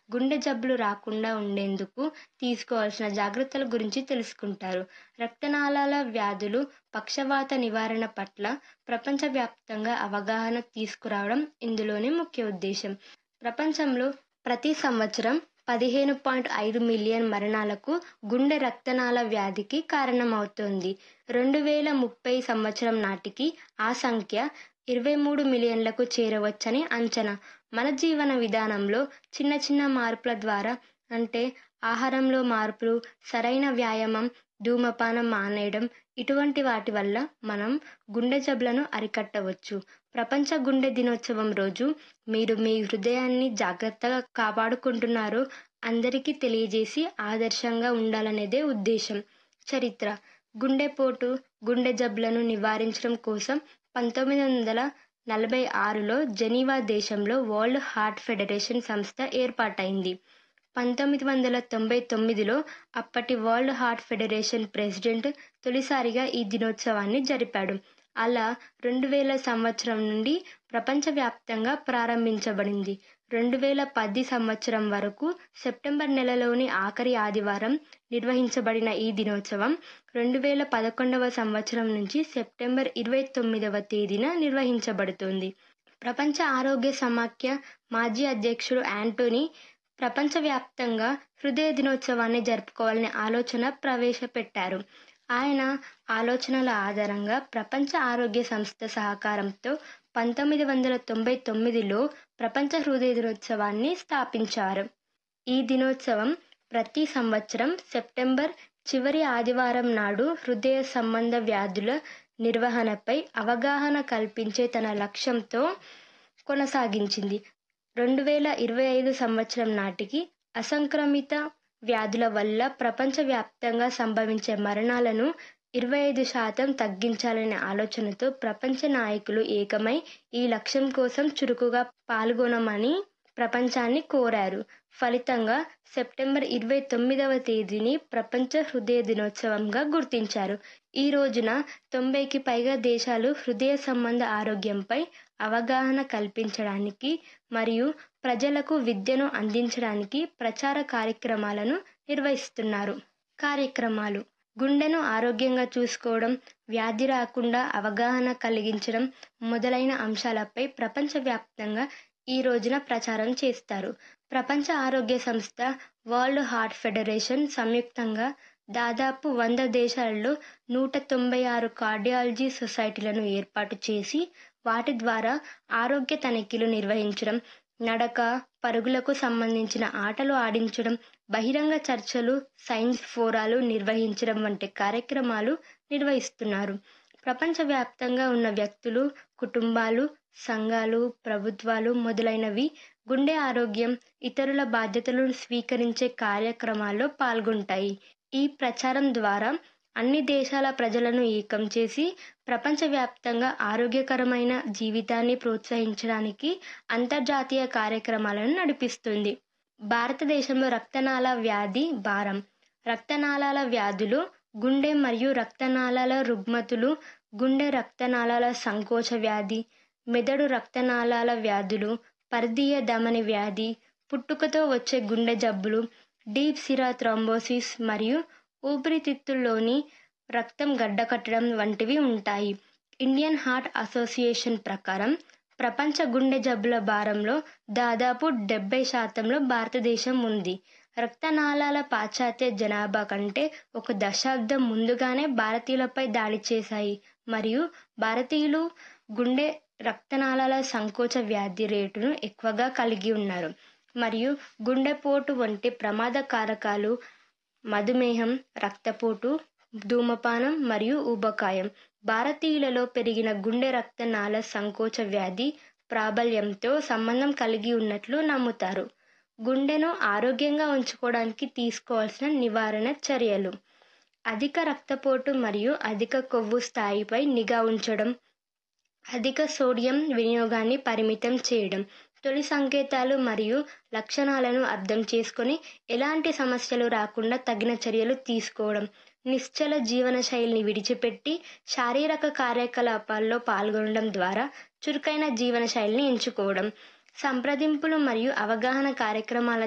గుండె జబ్బులు రాకుండా ఉండేందుకు తీసుకోవాల్సిన జాగ్రత్తల గురించి తెలుసుకుంటారు రక్తనాళాల వ్యాధులు పక్షవాత నివారణ పట్ల ప్రపంచవ్యాప్తంగా అవగాహన తీసుకురావడం ఇందులోని ముఖ్య ఉద్దేశం ప్రపంచంలో ప్రతి సంవత్సరం పదిహేను పాయింట్ ఐదు మిలియన్ మరణాలకు గుండె రక్తనాళ వ్యాధికి కారణమవుతోంది రెండు వేల ముప్పై సంవత్సరం నాటికి ఆ సంఖ్య ఇరవై మూడు మిలియన్లకు చేరవచ్చని అంచనా మన జీవన విధానంలో చిన్న చిన్న మార్పుల ద్వారా అంటే ఆహారంలో మార్పులు సరైన వ్యాయామం ధూమపానం మానేయడం ఇటువంటి వాటి వల్ల మనం గుండె జబ్బులను అరికట్టవచ్చు ప్రపంచ గుండె దినోత్సవం రోజు మీరు మీ హృదయాన్ని జాగ్రత్తగా కాపాడుకుంటున్నారో అందరికీ తెలియజేసి ఆదర్శంగా ఉండాలనేదే ఉద్దేశం చరిత్ర గుండెపోటు గుండె జబ్బులను నివారించడం కోసం పంతొమ్మిది వందల నలభై ఆరులో జెనీవా దేశంలో వరల్డ్ హార్ట్ ఫెడరేషన్ సంస్థ ఏర్పాటైంది పంతొమ్మిది వందల తొంభై తొమ్మిదిలో అప్పటి వరల్డ్ హార్ట్ ఫెడరేషన్ ప్రెసిడెంట్ తొలిసారిగా ఈ దినోత్సవాన్ని జరిపాడు అలా రెండు వేల సంవత్సరం నుండి ప్రపంచవ్యాప్తంగా ప్రారంభించబడింది రెండు వేల పది సంవత్సరం వరకు సెప్టెంబర్ నెలలోని ఆఖరి ఆదివారం నిర్వహించబడిన ఈ దినోత్సవం రెండు వేల పదకొండవ సంవత్సరం నుంచి సెప్టెంబర్ ఇరవై తొమ్మిదవ తేదీన నిర్వహించబడుతుంది ప్రపంచ ఆరోగ్య సమాఖ్య మాజీ అధ్యక్షుడు యాంటోనీ ప్రపంచవ్యాప్తంగా హృదయ దినోత్సవాన్ని జరుపుకోవాలనే ఆలోచన ప్రవేశపెట్టారు ఆయన ఆలోచనల ఆధారంగా ప్రపంచ ఆరోగ్య సంస్థ సహకారంతో పంతొమ్మిది వందల తొంభై తొమ్మిదిలో ప్రపంచ హృదయ దినోత్సవాన్ని స్థాపించారు ఈ దినోత్సవం ప్రతి సంవత్సరం సెప్టెంబర్ చివరి ఆదివారం నాడు హృదయ సంబంధ వ్యాధుల నిర్వహణపై అవగాహన కల్పించే తన లక్ష్యంతో కొనసాగించింది రెండు వేల ఇరవై ఐదు సంవత్సరం నాటికి అసంక్రమిత వ్యాధుల వల్ల ప్రపంచవ్యాప్తంగా సంభవించే మరణాలను ఇరవై ఐదు శాతం తగ్గించాలనే ఆలోచనతో ప్రపంచ నాయకులు ఏకమై ఈ లక్ష్యం కోసం చురుకుగా పాల్గొనమని ప్రపంచాన్ని కోరారు ఫలితంగా సెప్టెంబర్ ఇరవై తొమ్మిదవ తేదీని ప్రపంచ హృదయ దినోత్సవంగా గుర్తించారు ఈ రోజున తొంభైకి పైగా దేశాలు హృదయ సంబంధ ఆరోగ్యంపై అవగాహన కల్పించడానికి మరియు ప్రజలకు విద్యను అందించడానికి ప్రచార కార్యక్రమాలను నిర్వహిస్తున్నారు కార్యక్రమాలు గుండెను ఆరోగ్యంగా చూసుకోవడం వ్యాధి రాకుండా అవగాహన కలిగించడం మొదలైన అంశాలపై ప్రపంచవ్యాప్తంగా ఈ రోజున ప్రచారం చేస్తారు ప్రపంచ ఆరోగ్య సంస్థ వరల్డ్ హార్ట్ ఫెడరేషన్ సంయుక్తంగా దాదాపు వంద దేశాలలో నూట తొంభై ఆరు కార్డియాలజీ సొసైటీలను ఏర్పాటు చేసి వాటి ద్వారా ఆరోగ్య తనిఖీలు నిర్వహించడం నడక పరుగులకు సంబంధించిన ఆటలు ఆడించడం బహిరంగ చర్చలు సైన్స్ ఫోరాలు నిర్వహించడం వంటి కార్యక్రమాలు నిర్వహిస్తున్నారు ప్రపంచవ్యాప్తంగా ఉన్న వ్యక్తులు కుటుంబాలు సంఘాలు ప్రభుత్వాలు మొదలైనవి గుండె ఆరోగ్యం ఇతరుల బాధ్యతలను స్వీకరించే కార్యక్రమాల్లో పాల్గొంటాయి ఈ ప్రచారం ద్వారా అన్ని దేశాల ప్రజలను ఏకం చేసి ప్రపంచవ్యాప్తంగా ఆరోగ్యకరమైన జీవితాన్ని ప్రోత్సహించడానికి అంతర్జాతీయ కార్యక్రమాలను నడిపిస్తుంది భారతదేశంలో రక్తనాళ వ్యాధి భారం రక్తనాళాల వ్యాధులు గుండె మరియు రక్తనాళాల రుగ్మతులు గుండె రక్తనాళాల సంకోచ వ్యాధి మెదడు రక్తనాళాల వ్యాధులు పర్దీయ ధమని వ్యాధి పుట్టుకతో వచ్చే గుండె జబ్బులు డీప్ సిరా థ్రోంబోసిస్ మరియు ఊపిరితిత్తుల్లోని రక్తం గడ్డకట్టడం వంటివి ఉంటాయి ఇండియన్ హార్ట్ అసోసియేషన్ ప్రకారం ప్రపంచ గుండె జబ్బుల భారంలో దాదాపు డెబ్బై శాతంలో భారతదేశం ఉంది రక్తనాళాల పాశ్చాత్య జనాభా కంటే ఒక దశాబ్దం ముందుగానే భారతీయులపై దాడి చేశాయి మరియు భారతీయులు గుండె రక్తనాళాల సంకోచ వ్యాధి రేటును ఎక్కువగా కలిగి ఉన్నారు మరియు గుండెపోటు వంటి ప్రమాద కారకాలు మధుమేహం రక్తపోటు ధూమపానం మరియు ఊబకాయం భారతీయులలో పెరిగిన గుండె రక్తనాళ సంకోచ వ్యాధి ప్రాబల్యంతో సంబంధం కలిగి ఉన్నట్లు నమ్ముతారు గుండెను ఆరోగ్యంగా ఉంచుకోవడానికి తీసుకోవాల్సిన నివారణ చర్యలు అధిక రక్తపోటు మరియు అధిక కొవ్వు స్థాయిపై నిఘా ఉంచడం అధిక సోడియం వినియోగాన్ని పరిమితం చేయడం తొలి సంకేతాలు మరియు లక్షణాలను అర్థం చేసుకొని ఎలాంటి సమస్యలు రాకుండా తగిన చర్యలు తీసుకోవడం నిశ్చల జీవన శైలిని విడిచిపెట్టి శారీరక కార్యకలాపాల్లో పాల్గొనడం ద్వారా చురుకైన జీవన శైలిని ఎంచుకోవడం సంప్రదింపులు మరియు అవగాహన కార్యక్రమాల